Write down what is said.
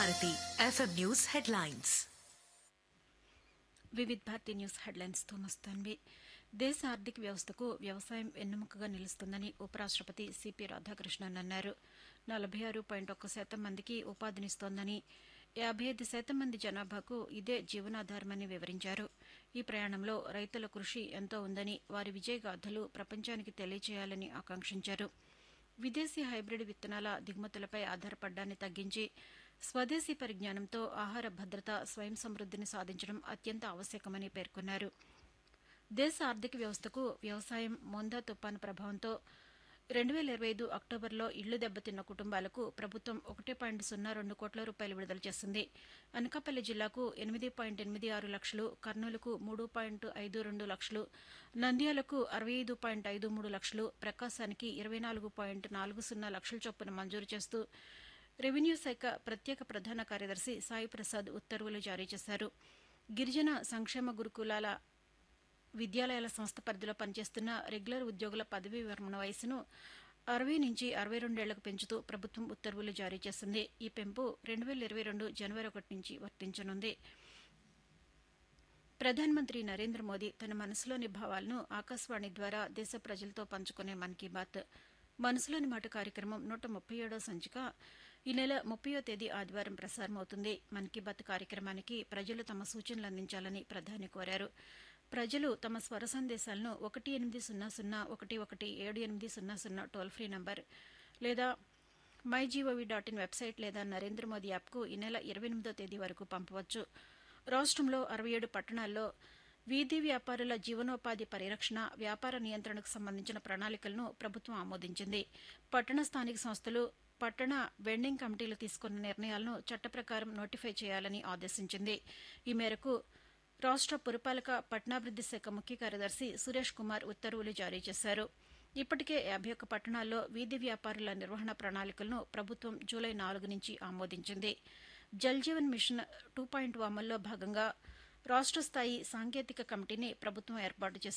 Bharati FM news headlines Vividh Bharati news హెడ్లైన్స్తో మస్తాన్వి దేశ ఆర్థిక వ్యవస్థకు వ్యవసాయం వెన్నెముకగా నిలుస్తుందని ఉపరాష్టపతి సిపి రాధాకృష్ణన్ అన్నారు నలభై ఆరు పాయింట్ ఒక్క శాతం మందికి ఉపాధినిస్తోందని యాభై ఐదు శాతం మంది జనాభాకు ఇదే జీవనాధారమని వివరించారు ఈ ప్రయాణంలో రైతుల కృషి ఎంతో ఉందని వారి విజయగాథలు ప్రపంచానికి తెలియచేయాలని ఆకాంక్షించారు విదేశీ హైబ్రిడ్ విత్తనాల దిగుమతులపై ఆధారపడ్డాన్ని తగ్గించి స్వదేశీ పరిజ్ఞానంతో ఆహార భద్రత స్వయం సమృద్ధిని సాధించడం అత్యంత ఆవశ్యకమని పేర్కొన్నారు దేశ ఆర్థిక వ్యవస్థకు వ్యవసాయం మోందా తుపాను ప్రభావంతో రెండు వేల ఇరవై ఐదు అక్టోబర్లో ఇళ్లు దెబ్బతిన్న కుటుంబాలకు ప్రభుత్వం ఒకటి పాయింట్ సున్నా రెండు కోట్ల రూపాయలు విడుదల చేసింది అనకాపల్లి జిల్లాకు ఎనిమిది పాయింట్ ఎనిమిది ఆరు లక్షలు కర్నూలుకు మూడు పాయింట్ ఐదు రెండు లక్షలు నంద్యాలకు అరవై ఐదు పాయింట్ ఐదు మూడు లక్షలు ప్రకాశానికి ఇరవై నాలుగు పాయింట్ నాలుగు సున్నా లక్షల చొప్పున మంజూరు చేస్తూ రెవెన్యూ శాఖ ప్రత్యేక ప్రధాన కార్యదర్శి సాయి ప్రసాద్ ఉత్తర్వులు జారీ చేశారు గిరిజన సంక్షేమ గురుకులాల విద్యాలయాల సంస్థ పరిధిలో పనిచేస్తున్న రెగ్యులర్ ఉద్యోగుల పదవీ విరమణ వయసును అరవై నుంచి అరవై రెండేళ్లకు పెంచుతూ ప్రభుత్వం ఉత్తర్వులు జారీ చేసింది ఈ పెంపు రెండు వేల ఇరవై రెండు జనవరి ఒకటి నుంచి వర్తించనుంది ప్రధానమంత్రి నరేంద్ర మోదీ తన మనసులోని భావాలను ఆకాశవాణి ద్వారా దేశ ప్రజలతో పంచుకునే మన్ కీ బాత్ మనసులోని మాట కార్యక్రమం నూట ముప్పై ఏడో సంచిక ఈ నెల ముప్పయో తేదీ ఆదివారం ప్రసారమవుతుంది మన్ కీ బాత్ కార్యక్రమానికి ప్రజలు తమ సూచనలు అందించాలని ప్రధాని కోరారు ప్రజలు తమ స్వర సందేశాలను ఒకటి ఎనిమిది సున్నా సున్నా ఒకటి ఒకటి ఏడు ఎనిమిది సున్నా సున్నా టోల్ ఫ్రీ నంబర్ లేదా my GOV dot IN website లేదా నరేంద్ర మోదీ యాప్కు ఈ నెల ఇరవై ఎనిమిదో తేదీ వరకు పంపవచ్చు రాష్ట్రంలో అరవై ఏడు పట్టణాల్లో వీధి వ్యాపారుల జీవనోపాధి పరిరక్షణ వ్యాపార నియంత్రణకు సంబంధించిన ప్రణాళికలను ప్రభుత్వం ఆమోదించింది పట్టణ స్థానిక సంస్థలు పట్టణ వెండింగ్ కమిటీలు తీసుకున్న నిర్ణయాలను చట్ట ప్రకారం నోటిఫై చేయాలని ఆదేశించింది ఈ మేరకు రాష్ట్ర పురపాలక పట్టణాభివృద్ది శాఖ ముఖ్య కార్యదర్శి సురేష్ కుమార్ ఉత్తర్వులు జారీ చేశారు ఇప్పటికే యాభై ఒక్క పట్టణాల్లో వీధి వ్యాపారుల నిర్వహణ ప్రణాళికలను ప్రభుత్వం జూలై నాలుగు నుంచి ఆమోదించింది Jal Jeevan mission two point అమల్లో భాగంగా రాష్ట్ర స్థాయి సాంకేతిక కమిటీని ప్రభుత్వం ఏర్పాటు చేసింది